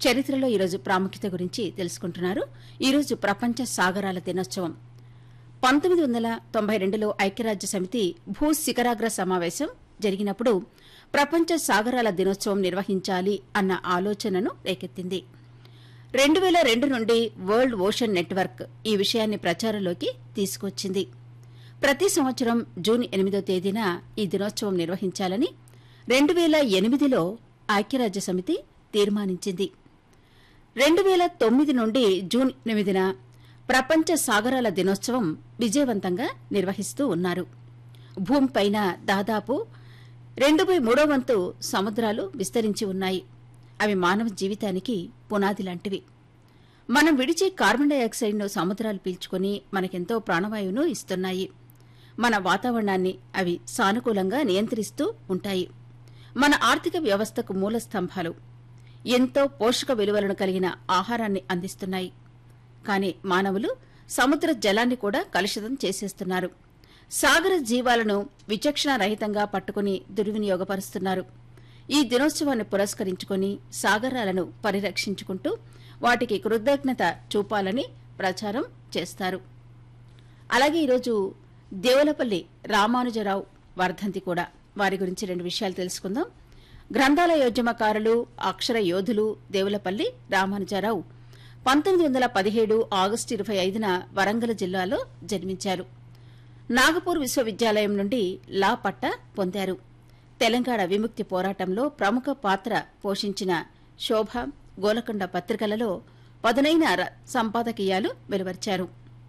చరిత్రలో ఈరోజు ప్రాముఖ్యత గురించి తెలుసుకుంటున్నారు ఈరోజు ప్రపంచ సాగరాల దినోత్సవం పంతొమ్మిది వందల తొంభై రెండులో ఐక్యరాజ్య సమితి భూ శిఖరాగ్ర సమావేశం జరిగినప్పుడు ప్రపంచ సాగరాల దినోత్సవం నిర్వహించాలి అన్న ఆలోచనను రేకెత్తింది రెండు వేల రెండు నుండి వరల్డ్ ఓషన్ నెట్వర్క్ ఈ విషయాన్ని ప్రచారంలోకి తీసుకొచ్చింది ప్రతి సంవత్సరం జూన్ ఎనిమిదో తేదీన ఈ దినోత్సవం నిర్వహించాలని రెండు వేల ఎనిమిదిలో ఐక్యరాజ్య సమితి తీర్మానించింది రెండు వేల తొమ్మిది నుండి జూన్ ఎనిమిదిన ప్రపంచ సాగరాల దినోత్సవం విజయవంతంగా నిర్వహిస్తూ ఉన్నారు భూమిపైన దాదాపు రెండు బై మూడో వంతు సముద్రాలు విస్తరించి ఉన్నాయి అవి మానవ జీవితానికి పునాది లాంటివి మనం విడిచే కార్బన్ డైఆక్సైడ్ను సముద్రాలు పీల్చుకొని మనకెంతో ప్రాణవాయువును ఇస్తున్నాయి మన వాతావరణాన్ని అవి సానుకూలంగా నియంత్రిస్తూ ఉంటాయి మన ఆర్థిక వ్యవస్థకు మూల స్తంభాలు ఎంతో పోషక విలువలను కలిగిన ఆహారాన్ని అందిస్తున్నాయి కానీ మానవులు సముద్ర జలాన్ని కూడా కలుషితం చేసేస్తున్నారు సాగర జీవాలను విచక్షణ రహితంగా పట్టుకుని దుర్వినియోగపరుస్తున్నారు ఈ దినోత్సవాన్ని పురస్కరించుకుని సాగరాలను పరిరక్షించుకుంటూ వాటికి కృతజ్ఞత చూపాలని ప్రచారం చేస్తారు అలాగే ఈరోజు దేవులపల్లి రామానుజరావు వర్ధంతి కూడా వారి గురించి రెండు విషయాలు తెలుసుకుందాం గ్రంథాల యోద్యమకారులు అక్షర యోధులు దేవులపల్లి రామానుజరావు పంతొమ్మిది వందల పదిహేడు ఆగస్టు ఇరవై ఐదున వరంగల్ జిల్లాలో జన్మించారు నాగపూర్ విశ్వవిద్యాలయం నుండి లా పట్ట పొందారు తెలంగాణ విముక్తి పోరాటంలో ప్రముఖ పాత్ర పోషించిన శోభ గోలకొండ పత్రికలలో పదునైన ర- సంపాదకీయాలు వెలువరిచారు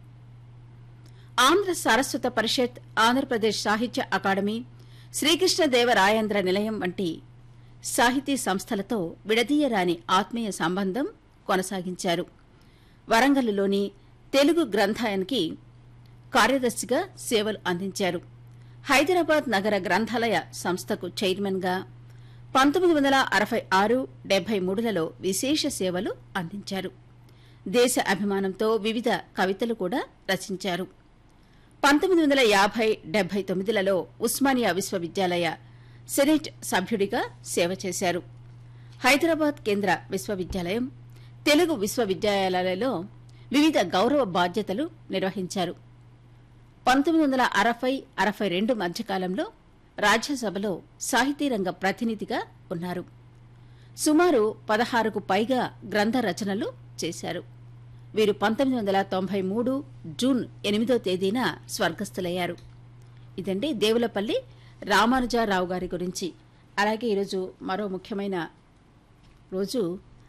ఆంధ్ర సారస్వత పరిషత్ ఆంధ్రప్రదేశ్ సాహిత్య అకాడమీ శ్రీకృష్ణదేవరాయాంధ్ర నిలయం వంటి సాహితీ సంస్థలతో విడదీయరాని ఆత్మీయ సంబంధం కొనసాగించారు వరంగల్లులోని తెలుగు గ్రంథాయానికి కార్యదర్శిగా సేవలు అందించారు హైదరాబాద్ నగర గ్రంథాలయ సంస్థకు చైర్మన్గా పంతొమ్మిది వందల అరవై ఆరు డెబ్బై మూడులలో విశేష సేవలు అందించారు దేశ అభిమానంతో వివిధ కవితలు కూడా రచించారు పంతొమ్మిది వందల యాభై డెబ్బై తొమ్మిదిలలో ఉస్మానియా విశ్వవిద్యాలయ సెనేట్ సభ్యుడిగా సేవ చేశారు హైదరాబాద్ కేంద్ర విశ్వవిద్యాలయం తెలుగు విశ్వవిద్యాలయాలలో వివిధ గౌరవ బాధ్యతలు నిర్వహించారు పంతొమ్మిది వందల అరవై అరవై రెండు మధ్యకాలంలో రాజ్యసభలో సాహితీ రంగ ప్రతినిధిగా ఉన్నారు సుమారు పదహారుకు పైగా గ్రంథ రచనలు చేశారు వీరు పంతొమ్మిది వందల తొంభై మూడు జూన్ ఎనిమిదో తేదీన స్వర్గస్థులయ్యారు ఇదండి దేవులపల్లి రామానుజారావు గారి గురించి అలాగే ఈరోజు మరో ముఖ్యమైన రోజు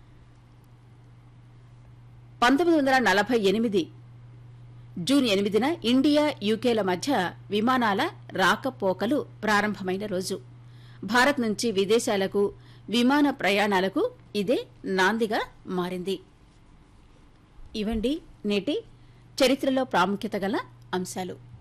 పంతొమ్మిది వందల నలభై ఎనిమిది జూన్ ఎనిమిదిన ఇండియా యూకేల మధ్య విమానాల రాకపోకలు ప్రారంభమైన రోజు భారత్ నుంచి విదేశాలకు విమాన ప్రయాణాలకు ఇదే నాందిగా మారింది ఇవండి నేటి చరిత్రలో ప్రాముఖ్యత గల అంశాలు